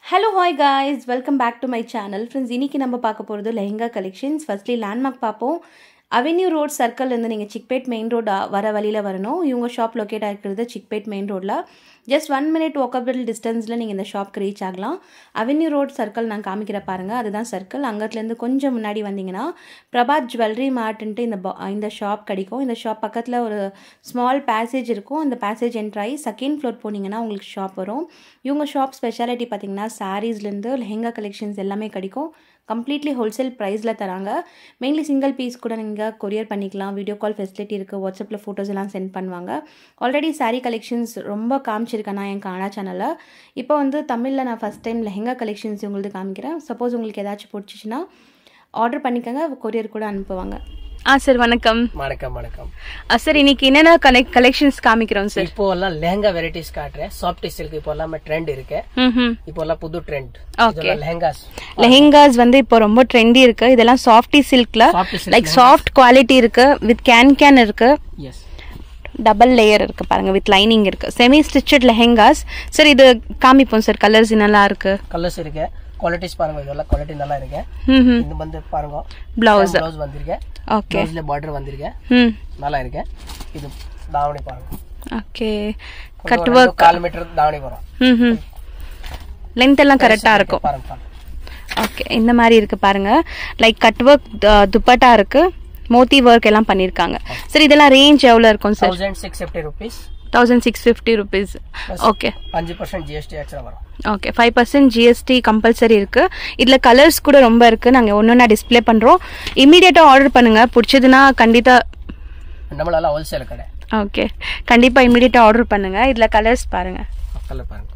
Hello hi guys welcome back to my channel friends இன்னைக்கு நம்ம பார்க்க போகிறது லெஹங்கா கலெக்ஷன்ஸ் ஃபர்ஸ்ட்லி லேண்ட்மார்க் பார்ப்போம் அவென்யூ ரோட் சர்க்கிள்லேருந்து நீங்கள் சிக்பேட் மெயின் ரோட் வர வழியில் வரணும் இவங்க ஷாப் லொக்கேட் ஆகிருக்கிறது சிக்பேட் மெயின் ரோட்டில் ஜஸ்ட் ஒன் மினிட் வாக்கபிள் டிஸ்டன்ஸில் நீங்கள் இந்த ஷாப்க்கு ரீச் ஆகலாம் அவென்யூ ரோட் சர்க்கிள் நான் காமிக்கிற பாருங்கள் அதுதான் சர்க்கிள் அங்கத்துலேருந்து கொஞ்சம் முன்னாடி வந்தீங்கன்னா பிரபாத் ஜுவல்லரி மார்ட்ன்ட்டு இந்த பா- இந்த ஷாப் கிடைக்கும் இந்த ஷாப் பக்கத்தில் ஒரு ஸ்மால் பேசேஜ் இருக்கும் இந்த பேசேஜ் என்ட்ராகி செகண்ட் ஃப்ளோர் போனீங்கன்னா உங்களுக்கு ஷாப் வரும் இவங்க ஷாப் ஸ்பெஷாலிட்டி பார்த்தீங்கன்னா சாரீஸ்லேருந்து லெஹங்கா கலெக்ஷன்ஸ் எல்லாமே கிடைக்கும் கம்ப்ளீட்லி ஹோல்சேல் ப்ரைஸில் தராங்க மெயின்லி சிங்கிள் பீஸ் கூட நீங்கள் கொரியர் பண்ணிக்கலாம் வீடியோ கால் ஃபெசிலிட்டி இருக்குது வாட்ஸ்அப்பில் ஃபோட்டோஸ் எல்லாம் சென்ட் பண்ணுவாங்க ஆல்ரெடி saree கலெக்ஷன்ஸ் ரொம்ப காமிச்சிருக்கேன் நான் என் கானா சேனலில் இப்போ வந்து தமிழில் நான் ஃபஸ்ட் டைம் லெஹங்கா கலெக்ஷன்ஸ் உங்களுக்கு காமிக்கிறேன் சப்போஸ் உங்களுக்கு ஏதாச்சும் பிடிச்சிச்சின்னா ஆர்டர் பண்ணிக்கோங்க கொரியர் கூட அனுப்புவாங்க ஆ சார் வணக்கம் வணக்கம் வணக்கம் சார் இன்னைக்கு என்னென்ன கலெக் கலெக்ஷன்ஸ் காமிக்கிறோம் சார் இப்போ எல்லாம் லெஹங்கா வெரைட்டிஸ் காட்டுறேன் சாஃப்ட் சில்க் இப்போ எல்லாமே ட்ரெண்ட் இருக்கு ம் இப்போ எல்லாம் புது ட்ரெண்ட் Okay. லெஹங்காஸ் லெஹெங்காஸ் வந்து இப்போ ரொம்ப ட்ரெண்டி இருக்கு இதெல்லாம் சாஃப்டி சில்க்ல Soft silk like soft quality இருக்கு வித் கேன் கேன் இருக்கு எஸ் டபுள் லேயர் இருக்கு பாருங்க வித் லைனிங் இருக்கு செமி ஸ்டிச்சட் லெஹெங்காஸ் சார் இது காமிப்போம் சார் கலர்ஸ் நல்லா இருக்கு கலர்ஸ் இருக்கு குவாலிட்டிஸ் பாருங்க இதெல்லாம் குவாலிட்டி நல்லா இருக்கு ம் ம் இது வந்து பாருங்க பிளவுஸ் ப்ளவுஸ் வந்திருக்கு ஓகே ப்ளவுஸ்ல பார்டர் வந்திருக்கு ம் நல்லா இருக்கு இது தாவணி பாருங்க ஓகே கொஞ்சம் கட் ரெண்டு ஒர்க் கால் மீட்டர் தாவணி வரும் ம் ம் லென்த் எல்லாம் கரெக்டா இருக்கும் பாருங்க பாருங்க ஓகே இந்த மாதிரி இருக்கு பாருங்க லைக் கட் ஒர்க் துப்பட்டா இருக்கு மோத்தி ஒர்க் எல்லாம் பண்ணிருக்காங்க சார் இதெல்லாம் ரேஞ்ச் எவ்வளவு இருக்கும் sir thousand six fifty rupees thousand six fifty rupees okay அஞ்சு பர்சன்ட் ஜிஎஸ்டி எக்ஸ்ட்ரா வரும் okay five percent GST compulsory இருக்கு இதுல கலர்ஸ் கூட ரொம்ப இருக்கு நாங்க ஒன்னொன்னா டிஸ்ப்ளே பண்றோம் இமீடியட்டா ஆர்டர் பண்ணுங்க பிடிச்சதுன்னா கண்டிப்பா நம்மளெல்லாம் ஹோல்சேல் கடை ஓகே கண்டிப்பா இமீடியட்டா ஆர்டர் பண்ணுங்க இதுல கலர்ஸ் பாருங்க கலர் பாருங்க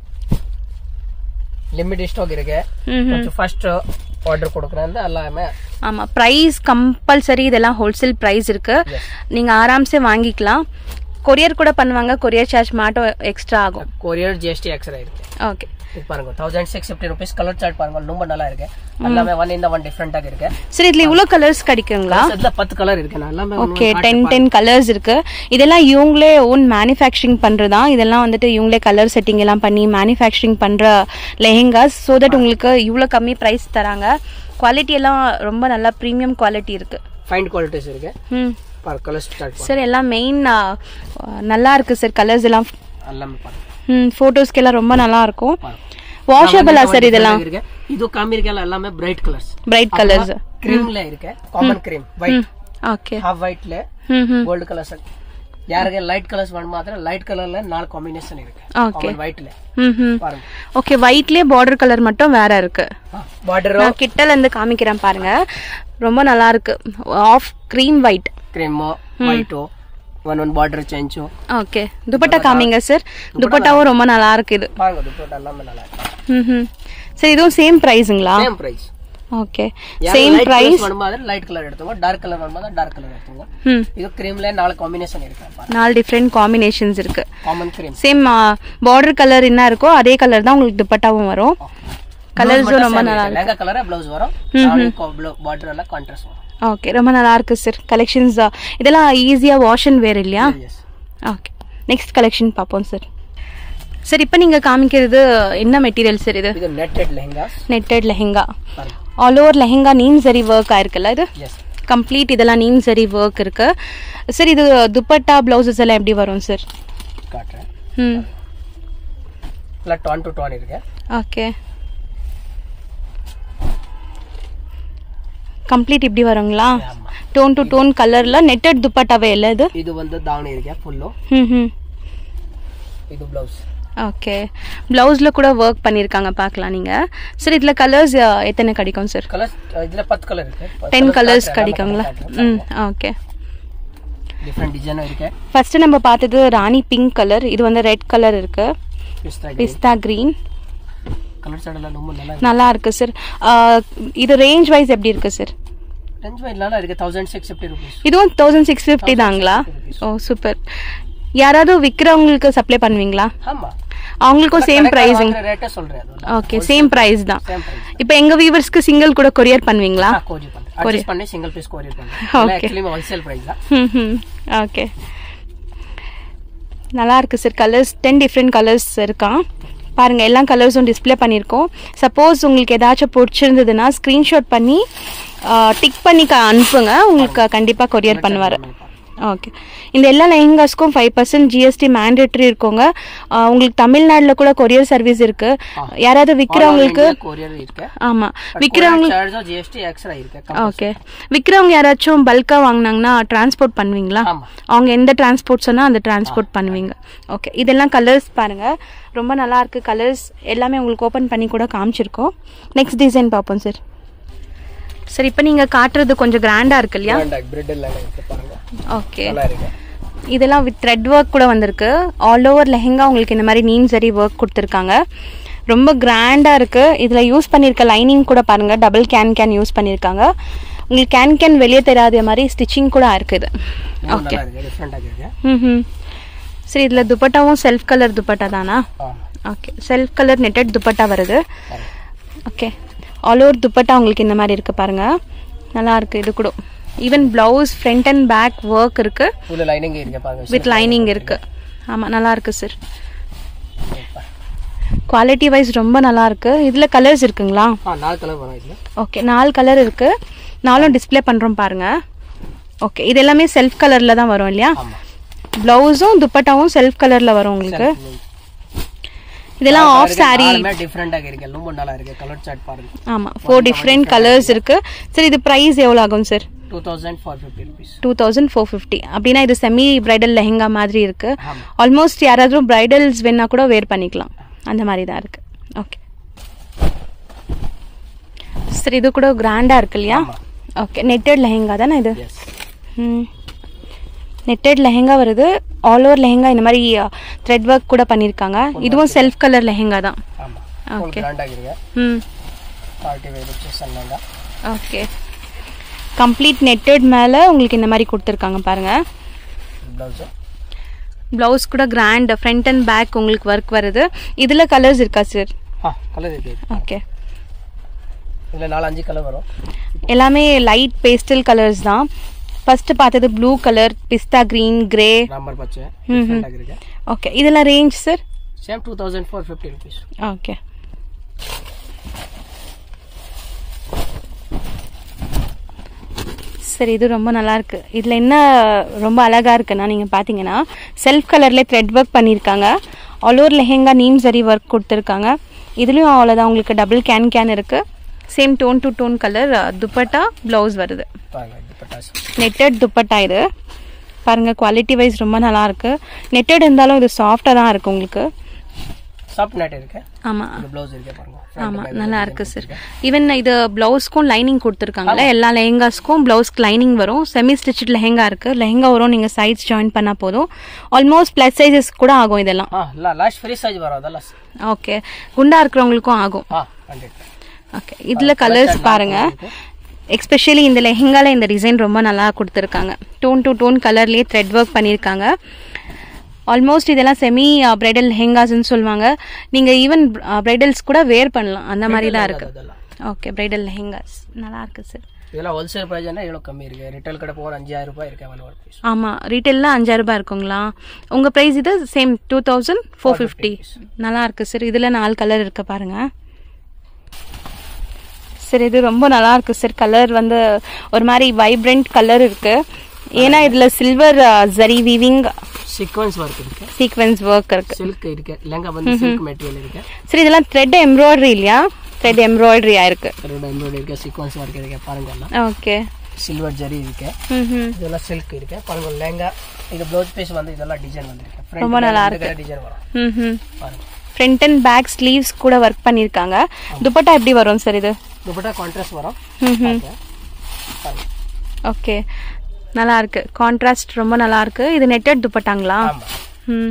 லிமிட் ஸ்டாக் இருக்கு ம்ஹும். கொஞ்சம் ஃபர்ஸ்ட் ஆர்டர் கொடுக்குறேன் எல்லாமே ஆமா பிரைஸ் கம்பல்சரி இதெல்லாம் ஹோல்சேல் பிரைஸ் இருக்கு Yes. நீங்க ஆராம்சே வாங்கிக்கலாம் கொரியர் கூட பண்ணுவாங்க கொரியர் சார்ஜ் மட்டும் எக்ஸ்ட்ரா ஆகும் கொரியர் ஜிஎஸ்டி எக்ஸ்ட்ரா இருக்கு ஓகே இது பாருங்க thousand six fifty rupees colour chart பாருங்க ரொம்ப நல்லா இருக்கு எல்லாமே ஒன் இந்த ஒன் டிஃப்ரெண்டாக இருக்கு சரி இதுல இவ்வளவு கலர்ஸ் கிடைக்குங்களா இதுல பத்து கலர் இருக்கு நான் எல்லாமே ஒண்ணு ஓகே ஒண்ணு டென் காட்டுறேன் டென் கலர்ஸ் இருக்கு இதெல்லாம் இவங்களே ஓன் மேனுஃபேக்சரிங் பண்றதா இதெல்லாம் வந்துட்டு இவங்களே கலர் செட்டிங் எல்லாம் பண்ணி மேனுஃபேக்சரிங் பண்ற லெஹெங்காஸ் ஸோ தட் உங்களுக்கு இவ்வளோ கம்மி ப்ரைஸ் தராங்க குவாலிட்டி எல்லாம் ரொம்ப நல்லா ப்ரீமியம் குவாலிட்டி இருக்கு ஃபைன் குவாலிட்டிஸ் இருக்கு ம் பாரு கலர் ஸ்டார்ட் சார் எல்லாம் மெயின் நல்லா இருக்கு சார் கலர்ஸ் எல்லாம் எல்லாமே பாருங்க ம் ஃபோட்டோஸ்க்கு எல்லாம் ரொம்ப நல்லா இருக்கும் பாருங்க வாஷபிளா சார் இதெல்லாம் இருக்கு இது காமிருக்கல எல்லாமே பிரைட் கலர்ஸ் பிரைட் கலர்ஸ் கிரீம்ல இருக்கு common cream white okay half ஒயிட்ல ம் ம் கோல்டு கலர்ஸ் யாருக்கு லைட் கலர்ஸ் வேணுமா மாத்திரம் லைட் கலர்ல நாலு காம்பினேஷன் இருக்கு ஓகே காமன் ஒயிட்ல ம் ம் பாருங்க ஓகே ஒயிட்லயே பார்டர் கலர் மட்டும் வேற இருக்கு பார்டர் நான் கிட்டல இருந்து காமிக்கிறேன் பாருங்க ரொம்ப நல்லா இருக்கு off cream white cream white ಒಂದೊಂದು ಬಾರ್ಡರ್ ಚೇಂಜು ஓகே துப்பட்டா காமிங்க சார் துப்பட்டாவும் ரொம்ப நல்லா இருக்கு இது பாருங்க துப்பட்டா எல்லாமே நல்லா இருக்கு ம் சார் இதுவும் சேம் ப்ரைஸுங்களா same price okay same light price colour வேணுமா லைட் கலர் எடுத்துங்க டார்க் கலர் வேணுமா டார்க் கலர் எடுத்துங்க ம் இது கிரீம்ல நாலு காம்பினேஷன் இருக்கு பாருங்க நாலு டிஃப்ரெண்ட் காம்பினேஷன்ஸ் இருக்கு common cream same border colour என்ன இருக்கோ அதே கலர் தான் உங்களுக்கு துப்பட்டாவும் வரும் கலர்ஸும் ரொம்ப நல்லா இருக்கு லெங்கா கலர் பிளவுஸ் வரும் பார்டர் எல்லாம் கான்ட்ராஸ்ட் வரும் ஓகே ரொம்ப நல்லா இருக்கு சார் கலெக்ஷன்ஸ் இதெல்லாம் ஈஸியா வாஷ் அண்ட் வேர் இல்லையா எஸ் ஓகே நெக்ஸ்ட் கலெக்ஷன் பார்ப்போம் சார் சார் இப்போ நீங்க காமிக்கிறது என்ன மெட்டீரியல் சார் இது இது நெட்டட் லெஹங்காஸ் நெட்டட் லெஹெங்கா பாருங்க ஆல் ஓவர் லெஹெங்கா நீம் சரி ஒர்க் ஆயிருக்குல்ல இது எஸ் கம்ப்ளீட் இதெல்லாம் நீம் சரி ஒர்க் இருக்கு சார் இது துப்பட்டா பிளவுசஸ் எல்லாம் எப்படி வரும் சார் காட்டுறேன் ம் இல்லை டான் டு டான் இருக்கு ஓகே கம்ப்ளீட் இப்படி வருங்களா ஆமா டோன் டு டோன் கலர்ல நெட்டட் துப்பட்டாவே இல்லை இது ಇದು ಒಂದು ದಾವಣಿ ಇருக்கு ಫುಲ್ಲು ம் ம் ಇದು ಬ್ಲೌಸ್ ஓகே ப்ளவுஸ்ல கூட ஒர்க் பண்ணியிருக்காங்க பார்க்கலாம் நீங்க சார் இதுல கலர்ஸ் எத்தனை கிடைக்கும் சார் ಕಲರ್ಸ್ ಇದ್ರ ಪತ್ತು ಕಲರ್ ಇருக்கு டென் கலர்ஸ் கிடைக்குங்களா ம் ஓகே ಡಿಫ್ರೆಂಟ್ ಡಿಸೈನ್ ಇருக்கு ஃபர்ஸ்ட் நம்ம பார்த்தது ராணி பிங்க் கலர் இது வந்து ரெட் கலர் இருக்கு ಪಿಸ್ತಾ பிஸ்தா கிரீன் ಕಲರ್ಸ್ ಎಲ್ಲ ரொம்ப நல்லா நல்லா இருக்கு சார் இது ரேஞ்ச் வைஸ் எப்படி இருக்கு சார் ರೇಂಜ್ ವೈಸ್ நல்லா இருக்கு தௌசண்ட் சிக்ஸ் ஃபிஃப்டி ருபீஸ் இதுவும் தௌசண்ட் சிக்ஸ் ஃபிஃப்டி தாங்களா ஓ சூப்பர் யாராவது விற்கிறவங்களுக்கு சப்ளை பண்ணுவீங்களா ஆமா அவங்களுக்கும் சேம் ப்ரைஸிங் ரேட்டே சொல்றேன் அது ஓகே சேம் ப்ரைஸ் தான் சேம் பிரைஸ் இப்போ எங்க வியூவர்ஸ்க்கு சிங்கிள் கூட கொரியர் பண்ணுவீங்களா கோரி பண்றேன் அட்ஜஸ்ட் பண்ணி சிங்கிள் பீஸ் கோரியர் பண்றேன் Okay. ஆக்சுவலி ஹோல்சேல் பிரைஸ் தான் ம் ஓகே நல்லா இருக்கு sir colours ten different colours இருக்கான் பாருங்கள் எல்லா கலர்ஸும் டிஸ்ப்ளே பண்ணியிருக்கோம் சப்போஸ் உங்களுக்கு ஏதாச்சும் பிடிச்சிருந்ததுன்னா ஸ்க்ரீன்ஷாட் பண்ணி டிக் பண்ணி க- அனுப்புங்க உங்களுக்கு கண்டிப்பாக கொரியர் பண்ணுவார் ஓகே இந்த எல்லா லெஹங்காஸ்க்கும் ஃபைவ் பர்சன்ட் ஜிஎஸ்டி மேண்டேட்ரி இருக்குங்க ஆ, உங்களுக்கு தமிழ்நாட்டில் கூட கொரியர் சர்வீஸ் இருக்கு யாராவது விற்கிறவங்களுக்கு கொரியர் இருக்கு ஆமாம் விற்கிறவங்க சார்ஜும் ஜிஎஸ்டி எக்ஸ்ட்ரா இருக்கு ஓகே விற்கிறவங்க யாராச்சும் பல்காக வாங்கினாங்கன்னா டிரான்ஸ்போர்ட் பண்ணுவீங்களா ஆமா. அவங்க எந்த டிரான்ஸ்போர்ட் சொன்னால் அந்த டிரான்ஸ்போர்ட் பண்ணுவீங்க ஓகே இதெல்லாம் கலர்ஸ் பாருங்கள் ரொம்ப நல்லா இருக்கு கலர்ஸ் எல்லாமே உங்களுக்கு ஓப்பன் பண்ணி கூட காமிச்சிருக்கோம் நெக்ஸ்ட் டிசைன் பார்ப்போம் சார் சார் இப்போ நீங்கள் காட்டுறது கொஞ்சம் கிராண்டாக இருக்கு இல்லையா பிரெட் எல்லாம் இருக்கு பாருங்க ஓகே நல்லா இருக்கு இதெல்லாம் வித் த்ரெட் ஒர்க் கூட வந்திருக்கு ஆல் ஓவர் லெஹெங்கா உங்களுக்கு இந்த மாதிரி நீம் சரி ஒர்க் கொடுத்துருக்காங்க ரொம்ப கிராண்டாக இருக்குது இதில் யூஸ் பண்ணியிருக்க லைனிங் கூட பாருங்கள் டபுள் கேன் கேன் யூஸ் பண்ணியிருக்காங்க உங்களுக்கு கேன் கேன் வெளியே தெரியாத மாதிரி ஸ்டிச்சிங் கூட இருக்குது நல்லா இருக்கு டிஃப்ரெண்டாக இருக்கு ம் சரி இதில் துப்பட்டாவும் செல்ஃப் கலர் துப்பட்டா தானா ஆமா okay self colour netted dupatta வருது ஓகே ஆல் ஓவர் துப்பட்டா உங்களுக்கு இந்த மாதிரி இருக்குது பாருங்கள் நல்லா இருக்குது இது கூட even blouse front and back work இருக்குது உள்ள லைனிங் இருக்கு பாருங்க வித் லைனிங் இருக்கு ஆமாம் நல்லா இருக்கு சார் குவாலிட்டி வைஸ் ரொம்ப நல்லா இருக்கு இதில் கலர்ஸ் இருக்குங்களா ஆ நாலு கலர் வரும் இதுல ஓகே நாலு கலர் இருக்கு நாலும் டிஸ்ப்ளே பண்ணுறோம் பாருங்க ஓகே இது எல்லாமே செல்ஃப் கலரில் தான் வரும் இல்லையா ஆமா ப்ளவுஸும் துப்பட்டாவும் செல்ஃப் கலரில் வரும் உங்களுக்கு இதெல்லாம் ஆஃப் saree நாலுமே டிஃப்ரெண்டாக இருக்கு ரொம்ப நல்லா இருக்கு கலர் சார்ட் பாருங்க ஆமாம் ஃபோர் டிஃப்ரெண்ட் கலர்ஸ் இருக்கு சார் இது ப்ரைஸ் எவ்வளோ ஆகும் sir two thousand four fifty rupees two thousand four fifty அப்படின்னா இது செமி பிரைடல் லெஹெங்கா மாதிரி இருக்கு ஆமா. ஆல்மோஸ்ட் யாராவது பிரைடல்ஸ் வேணா கூட வேர் பண்ணிக்கலாம் அந்த மாதிரி தான் இருக்கு ஓகே சரி இது கூட கிராண்டா இருக்கு இல்லையா ஆமா. ஓகே நெட்டட் லெஹெங்கா தானே இது எஸ் ம் நெட்டட் லெஹெங்கா வருது ஆல் ஓவர் லெஹெங்கா இந்த மாதிரி த்ரெட் ஒர்க் கூட பண்ணியிருக்காங்க இதுவும் செல்ஃப் கலர் லெஹெங்கா தான் ஆமா ஃபுல் Okay. கிராண்டாக இருக்கு ம் பார்ட்டி வேர் வச்சு சொன்னாங்க ஓகே கம்ப்ளீட் நெட்டட் மேலே உங்களுக்கு இந்த மாதிரி கொடுத்துருக்காங்க பாருங்கள் ப்ளவுஸு ப்ளவுஸ் கூட கிராண்ட் ஃப்ரண்ட் அண்ட் பேக் உங்களுக்கு ஒர்க் வருது இதில் கலர்ஸ் இருக்கா சார் ஆ கலர் இருக்கு ஓகே இதில் நாலு அஞ்சு கலர் வரும் எல்லாமே லைட் பேஸ்டல் கலர்ஸ் தான் ஃபஸ்ட்டு பார்த்தது blue colour pista green grey ராமர் பச்சை டிஃப்ரெண்டாக இருக்கு ஓகே இதெல்லாம் range sir same two thousand four fifty rupees okay சரி இது ரொம்ப நல்லா இருக்கு இதில் என்ன ரொம்ப அழகா இருக்குன்னா நீங்கள் பார்த்தீங்கன்னா செல்ஃப் கலர்லேயே த்ரெட் ஒர்க் பண்ணியிருக்காங்க ஆல் ஓவர் லெஹெங்கா நீம் சரி ஒர்க் கொடுத்துருக்காங்க இதுலேயும் அவ்வளோதான் உங்களுக்கு டபுள் கேன் கேன் இருக்கு same tone to tone colour dupatta blouse வருது பாருங்க இது பட்டாசு நெட்டட் துப்பட்டா இது பாருங்க குவாலிட்டி வைஸ் ரொம்ப நல்லா இருக்கு நெட்டட் இருந்தாலும் இது சாஃப்டாக தான் இருக்கு உங்களுக்கு சாஃப்ட் நைட் இருக்கு ஆமாம் இந்த ப்ளவுஸ் இருக்கு பாருங்க ஆமா நல்லா இருக்கு சார் ஈவன் இது பிளவுஸ்க்கும் லைனிங் கொடுத்துருக்காங்கல்ல எல்லா லெஹெங்காஸ்க்கும் பிளவுஸ்க்கு லைனிங் வரும் செமி ஸ்டிச் லெஹெங்கா இருக்கு லெஹெங்கா வரும் நீங்க சைஸ் ஜாயின் பண்ணா போதும் ஆல்மோஸ்ட் பிளஸ் சைஸஸ் கூட ஆகும் இதெல்லாம் ஆ இல்லை லாஸ்ட் ஃப்ரீ சைஸ் வரும் அதெல்லாம் ஓகே குண்டா இருக்கிறவங்களுக்கும் ஆகும் ஆ ஹண்ட்ரட் ஓகே இதுல கலர்ஸ் பாருங்க எஸ்பெஷலி இந்த லெஹெங்கால இந்த டிசைன் ரொம்ப நல்லா கொடுத்துருக்காங்க டோன் டு டோன் கலர்லயே த்ரெட் ஒர்க் பண்ணியிருக்காங்க ஆல்மோஸ்ட் இதெல்லாம் செமி பிரைடல் லெஹெங்காஸ்ன்னு சொல்லுவாங்க நீங்க ஈவன் பிரைடல்ஸ் கூட வேர் பண்ணலாம் அந்த மாதிரி தான் இருக்கு அதெல்லாம் ஓகே பிரைடல் லெஹெங்காஸ் நல்லா இருக்கு சார் இதெல்லாம் ஹோல்சேல் ப்ரைஸ்னா எவ்வளோ கம்மி இருக்கு ரிட்டைல் கடை போகிற அஞ்சாயிரம் ரூபாய் இருக்கு ஒன் ஒரு பீஸ் ஆமாம் ரீட்டெயிலில் அஞ்சாயிரம் ரூபாய் இருக்குங்களா உங்கள் ப்ரைஸ் இது same two thousand four fifty நல்லா இருக்கு சார் இதில் நாலு கலர் இருக்கு பாருங்க சார் இது ரொம்ப நல்லா இருக்கு சார் கலர் வந்து ஒரு மாதிரி வைப்ரண்ட் கலர் இருக்கு ஏன்னா இதில் silver zari weaving sequence work இருக்கு சீக்வென்ஸ் ஒர்க் இருக்கு சில்க் இருக்கு லெங்கா வந்து சில்க் மெட்டீரியல் இருக்கு சரி இதெல்லாம் த்ரெட் எம்ப்ராய்டரி இல்லையா த்ரெட் எம்ப்ராய்டரி ஆயிருக்கு ரெண்டு எம்ப்ராய்டரி இருக்கு சீக்வன்ஸ் ஒர்க் இருக்கு பாருங்க எல்லாம் ஓகே சில்வர் ஜரி இருக்கு ம் ம் இதெல்லாம் சில்க் இருக்கு பாருங்க லெங்கா இது ப்ளவுஸ் பீஸ் வந்து இதெல்லாம் டிசைன் வந்திருக்கு ரொம்ப நல்லா டிசைன் வரும் ம் ம் பாருங்க ஃப்ரண்ட் அண்ட் பேக் ஸ்லீவ்ஸ் கூட ஒர்க் பண்ணியிருக்காங்க துப்பட்டா எப்படி வரும் சார் இது துப்பட்டா கான்ட்ராஸ்ட் வரும் ம் ம் பாருங்க ஓகே நல்லா இருக்கு கான்ட்ராஸ்ட் ரொம்ப நல்லா இருக்கு இது நெட்டட் துப்பட்டாங்களா ஆமா ம்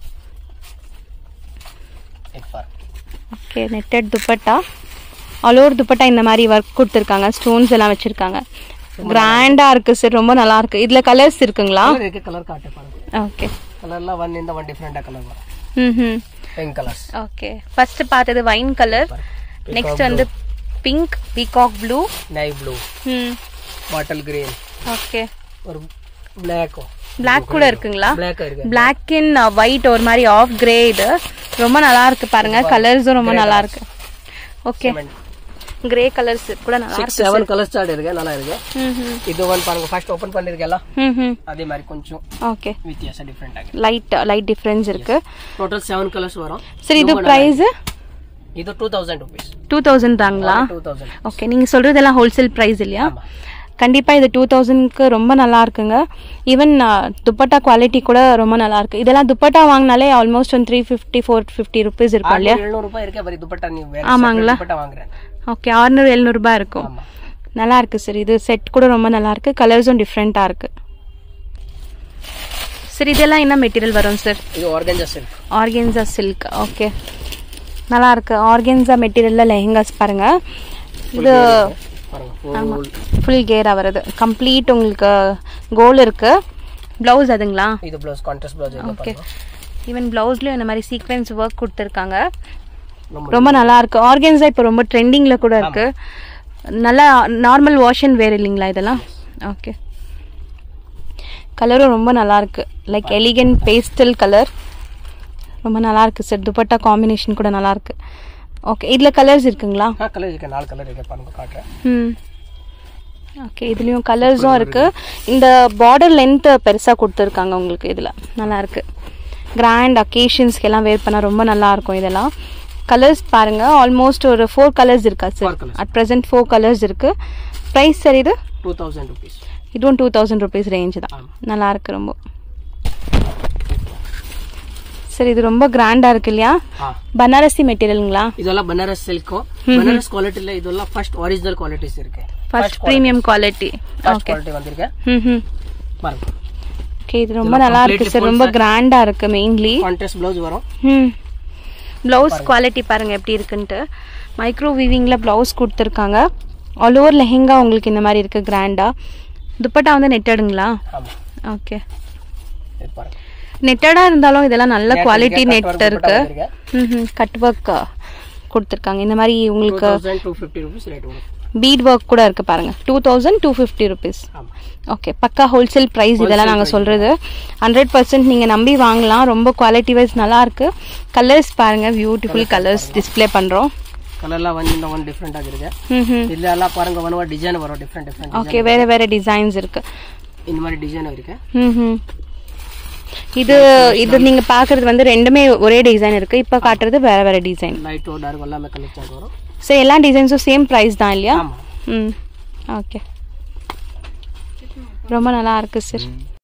இது பாருங்க okay netted dupatta all over dupatta இந்த மாதிரி ஒர்க் கொடுத்துருக்காங்க ஸ்டோன்ஸ் எல்லாம் வச்சிருக்காங்க கிராண்டா இருக்கு சார் ரொம்ப நல்லா இருக்கு இதுல கலர்ஸ் இருக்குங்களா கலர் இருக்கு கலர் காட்டு பாருங்க ஓகே கலர்லாம் ஒன் இந்த ஒன் டிஃப்ரெண்டா கலர் வரும் ம் ம் பிங்க் கலர்ஸ் ஓகே ஃபர்ஸ்ட் பார்த்தது வைன் கலர் நெக்ஸ்ட் வந்து பிங்க் பீகாக் ப்ளூ நை ப்ளூ ம் பாட்டில் கிரீன் ஓகே ஒரு பிளாக் பிளாக் கூட இருக்குங்களா பிளாக் இருக்கு பிளாக் அண்ட் ஒயிட் ஒரு மாதிரி ஆஃப் கிரே இது ரொம்ப நல்லா இருக்கு பாருங்க கலர்ஸும் ரொம்ப நல்லா இருக்கு ஓகே கிரே கலர்ஸ் கூட நல்லா சிக்ஸ் செவன் கலர் சார்ட் இருக்கு நல்லா இருக்கு ம் இது ஒன் பாருங்க ஃபர்ஸ்ட் ஓபன் பண்ணிருக்கேன் ம் ம் அதே மாதிரி கொஞ்சம் ஓகே வித்தியாசம் டிஃப்ரெண்ட் ஆಗಿದೆ லைட் லைட் டிஃப்ரென்ஸ் இருக்கு டோட்டல் செவன் கலர்ஸ் வரும் சரி இது பிரைஸ் இது two thousand rupees two thousand தாங்களா டூ தௌசண்ட் ஓகே நீங்க சொல்றதெல்லாம் ஹோல்சேல் பிரைஸ் இல்லையா ஆமா கண்டிப்பா இது டூ தௌசண்ட்க்கு ரொம்ப நல்லா இருக்குங்க ஈவன் துப்பட்டா குவாலிட்டி கூட ரொம்ப நல்லா இருக்கு இதெல்லாம் துப்பட்டா வாங்கினாலே almost one three fifty four fifty rupees இருக்கும் இல்லையா எழுநூறு ரூபாய் இருக்கே பரி துப்பட்டா நீ வேற ஆமாங்களா? separate துப்பட்டா வாங்குறேன் ஓகே ஆறுநூறு எழுநூறுபா இருக்கும் ஆமா நல்லா இருக்கு சார் இது செட் கூட ரொம்ப நல்லா இருக்கு கலர்ஸும் டிஃப்ரெண்டா இருக்கு சார் இதெல்லாம் என்ன மெட்டீரியல் வரும் சார் இது organza silk organza silk okay நல்லா இருக்கு ஆர்கென்சா மெட்டீரியல்ல லெஹெங்காஸ் பாருங்க இது பாருங்க full ஃபுல் கேரா வருது கம்ப்ளீட் உங்களுக்கு கோல் இருக்கு ப்ளவுஸ் அதுங்களா இது ப்ளவுஸ் கான்ட்ராஸ்ட் ப்ளவுஸ் இருக்கு ஓகே பாருங்க ஈவன் ப்ளவுஸ்லயும் இந்த மாதிரி சீக்வென்ஸ் ஒர்க் கொடுத்துருக்காங்க ரொம்ப ரொம்ப நல்லா இருக்கு ஆர்கென்ஸா இப்போ ரொம்ப ட்ரெண்டிங்ல கூட இருக்கு நல்லா நார்மல் வாஷ் அண்ட் வேர் இல்லைங்களா இதெல்லாம் ஓகே கலரும் ரொம்ப நல்லா இருக்கு லைக் எலிகன்ட் பேஸ்டல் கலர் ரொம்ப நல்லா இருக்கு சார் துப்பட்டா காம்பினேஷன் கூட நல்லா இருக்கு ஓகே இதுல கலர்ஸ் இருக்குங்களா ஆ கலர் இருக்கு நாலு கலர் இருக்கு பாருங்க காட்டுறேன் ம் ஓகே இதுலயும் கலர்ஸும் இருக்கு இந்த பார்டர் லென்த் பெருசா கொடுத்துருக்காங்க உங்களுக்கு இதுல நல்லா இருக்கு கிராண்ட் அக்கேஷன்ஸ்க்கு எல்லாம் வேர் பண்ணா ரொம்ப நல்லா இருக்கும் இதெல்லாம் கலர்ஸ் பாருங்க ஆல்மோஸ்ட் ஒரு ஃபோர் கலர்ஸ் இருக்கா Four sir colours. At present four colours இருக்கு ப்ரைஸ் சார் இது டூ தௌசண்ட் ருபீஸ் இதுவும் டூ தௌசண்ட் ருபீஸ் ரேஞ்ச் தான் ஆமா. நல்லா இருக்கு ரொம்ப சரி இது ரொம்ப கிராண்டா இருக்கு இல்லையா ஆ பனாரசி மெட்டீரியலுங்களா இதெல்லாம் பனாரஸ் சில்க்கும் பனாரஸ் குவாலிட்டில இதெல்லாம் ஃபர்ஸ்ட் ஒரிஜினல் குவாலிட்டிஸ் இருக்கு first premium quality first quality வந்திருக்கு ம் ம் பாருங்க ஓகே இது ரொம்ப நல்லா இருக்கு சார் ரொம்ப கிராண்டா இருக்கு மெயின்லி கான்ட்ராஸ்ட் ப்ளவுஸ் வரும் ம் ப்ளவுஸ் குவாலிட்டி பாருங்க எப்படி இருக்குன்ட்டு மைக்ரோ வீவிங்ல ப்ளவுஸ் கொடுத்துருக்காங்க ஆல் ஓவர் லெஹெங்கா உங்களுக்கு இந்த மாதிரி இருக்கு கிராண்டா துப்பட்டா வந்து நெட்டடுங்களா ஆமா ஓகே இது பாருங்க நெட்டடா இருந்தாலும் இதெல்லாம் நல்ல Net குவாலிட்டி இருக்கு, cut நெட் work இருக்கு வந்திருக்கு. ம் கட் ஒர்க் கொடுத்துருக்காங்க இந்த மாதிரி டூ உங்களுக்கு thousand two fifty rupees rate வரும் பீட் ஒர்க் கூட இருக்கு பாருங்க two thousand two fifty rupees ஆமா ஓகே பக்கா ஹோல்சேல் ப்ரைஸ் இதெல்லாம் நாங்கள் சொல்றது ஹண்ட்ரட் பர்சன்ட் நீங்கள் நம்பி வாங்கலாம் ரொம்ப குவாலிட்டி வைஸ் நல்லா இருக்கு கலர்ஸ் பாருங்க பியூட்டிஃபுல் கலர்ஸ் டிஸ்ப்ளே பண்ணுறோம் கலர்லாம் வந்து இந்த ஒன் டிஃப்ரெண்ட் ஆகிருக்கு ம் இதுல எல்லாம் பாருங்க ஒன் ஒரு டிசைன் வரும் டிஃப்ரெண்ட் டிஃப்ரெண்ட் ஓகே வேற வேற டிசைன்ஸ் இருக்கு இந்த மாதிரி டிசைன் இருக்கு ம் இது இது நீங்க பாக்குறது வந்து ரெண்டுமே ஒரே டிசைன் இருக்கு இப்போ காட்டுறது வேற வேற டிசைன் லைட்டோ டார்க் எல்லாமே கலர் சார்ட் வரும் ஸோ எல்லா டிசைன்ஸும் சேம் ப்ரைஸ் தான் இல்லையா ஆமா ம் ஓகே ரொம்ப நல்லா இருக்கு சார்